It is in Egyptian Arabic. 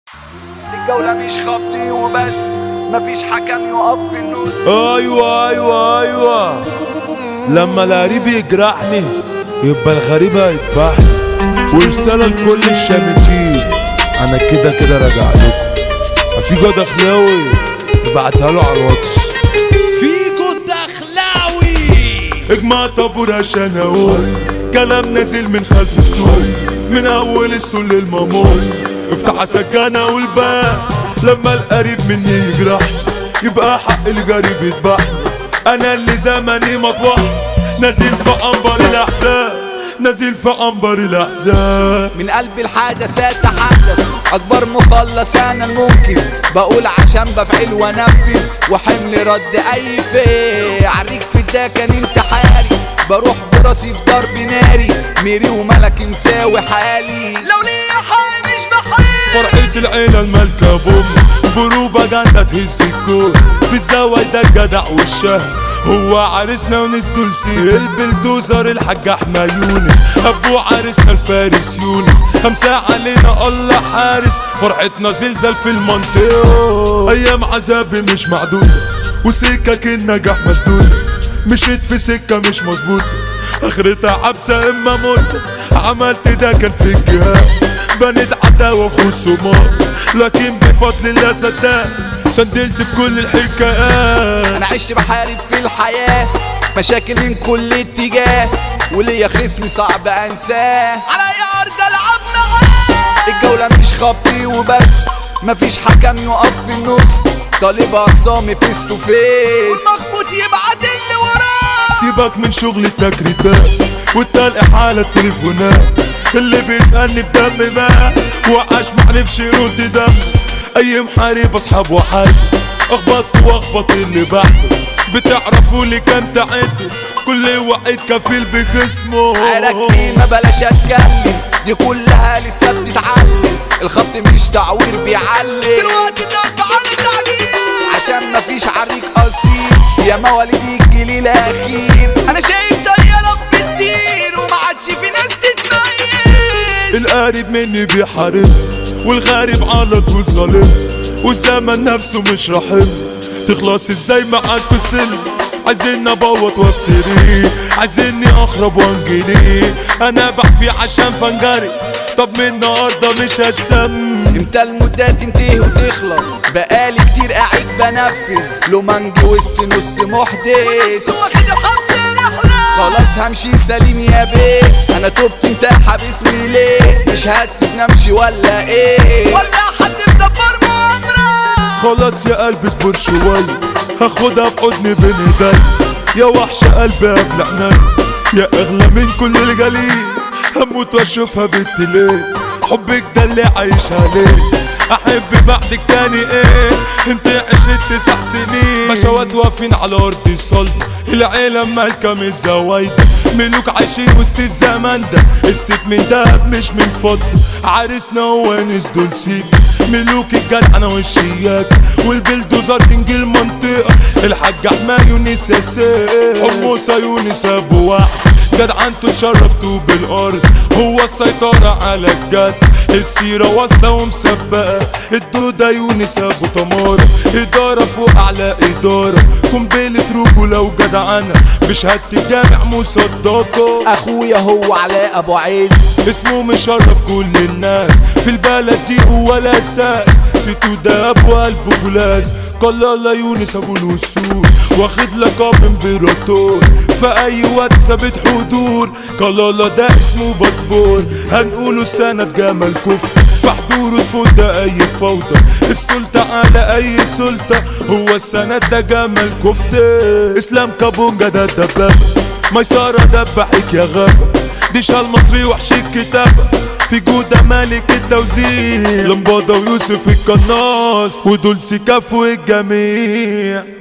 الجولة مش خبطي وبس مفيش حكم يقف في النص ايوه ايوه ايوه لما القريب يجرحني يبقى الغريب هيذبحني ورسالة لكل الشامتين انا كده كده راجع لكم في جود اخلاوي ابعتها له على الواتس فيكو الدخلاوي اجمع طابور عشان اقول كلام نازل من خلف السور من اول السور للمامور افتح سجانة والباب لما القريب مني يجرح يبقى حق الجريب يذبح انا اللي زمني مطوح نازل في انبر الاحزان نازل في انبر الاحزان من قلب الحدث اتحدث اكبر مخلص انا المنقذ بقول عشان بفعل وانفذ وحمل رد اي فيه عريك في الدكن انتحاري بروح براسي في ضرب ناري ميري وملك مساوي حالي لو ليا حالي مش بحالي فرحة العيلة الملكة بوم بروباجندا تهز الكون في الزوايا ده الجدع والشهم هو عرسنا ونسدول سي البلدوزر الحاج احمد يونس ابو عرسنا الفارس يونس خمسة علينا الله حارس فرحتنا زلزال في المنطقة ايام عذابي مش معدودة وسكك النجاح مسدودة مشيت في سكة مش مظبوطة اخرتها عبسة اما موت عملت ده كان في الجهاد بنت عداوة وخصومات لكن بفضل الله صدق سندلت في كل الحكايات انا عشت بحارب في الحياة مشاكل من كل اتجاه وليا خصم صعب انساه على ارض العب معاه الجولة مش خبطي وبس مفيش حكم يقف في النص طالب اخصامي فيس تو فيس والمخبوط يبعت اللي وراه سيبك من شغل التكريتات والتلقي حالة التليفونات اللي بيسألني بدم ما وعاش معرفش يرد دم اي محارب اصحاب وحد اخبط واخبط اللي بعده بتعرفوا اللي كان تعده كل واحد كفيل بخصمه عارك ليه ما بلاش اتكلم دي كلها لسه بتتعلم الخط مش تعوير بيعلم دلوقتي ده على التعجيل عشان مفيش عريك اصيل يا مواليد الجيل الاخير انا شايف طيارة بتطير وما عادش في ناس تتميز القريب مني بيحارب والغريب على طول ظالم والزمن نفسه مش رحم تخلص ازاي معاك سلم عايزين ابوط وافتري عايزيني اخرب وانجلي انا بحفي عشان فنجري طب من النهارده مش هسم امتى المدة تنتهي وتخلص بقالي كتير قاعد بنفذ لو ما اتجوزت نص محدث واخد الحبس رحلة خلاص همشي سليم يا بيه انا تبت انت حابسني ليه مش هتسيب نمشي ولا ايه ولا حد مدبر مؤامرة خلاص يا قلبي اصبر شوية هاخدها في حضني بين ايدي يا وحش قلبي قبل عناي يا اغلى من كل الجليل هموت واشوفها بنت ليه حبك ده اللي عايش عليه احب بعدك تاني ايه انت عشرة تسع سنين بشوات واقفين على ارض الصلب العيلة مالكة مش زوايدة ملوك عايشين وسط الزمن ده الست من دهب مش من فضة عرسنا وانس دول سيب ملوك الجدع انا والشياك والبلدوزر تنجي المنطقة الحاج احمد يونس يا سيد حموسة يونس ابو واحد جدعنتوا اتشرفتوا بالارض هو السيطرة على الجد السيرة واصلة ومسبقة الدودة يونس ابو تمارة ادارة فوق اعلى ادارة قنبلة رجولة وجدعنة بشهادة الجامع مصدقة اخويا هو علاء ابو عز اسمه مشرف كل الناس في البلد دي هو الاساس سيتو ده ابو قلبه فولاذ قال الله يونس ابو الوسود واخد لقب امبراطور في اي وقت ثابت حضور قال الله ده اسمه باسبور هنقوله سنة جمال كفر في حضوره تفوت اي فوضى السلطة على اي سلطة هو السند ده جمال كفتة اسلام كابونجا ده الدبابة ميسرة دبحك يا غابة ديشا المصري وحش الكتابة في جودة ملك التوزيع لمبادة ويوسف القناص ودول سكاف والجميع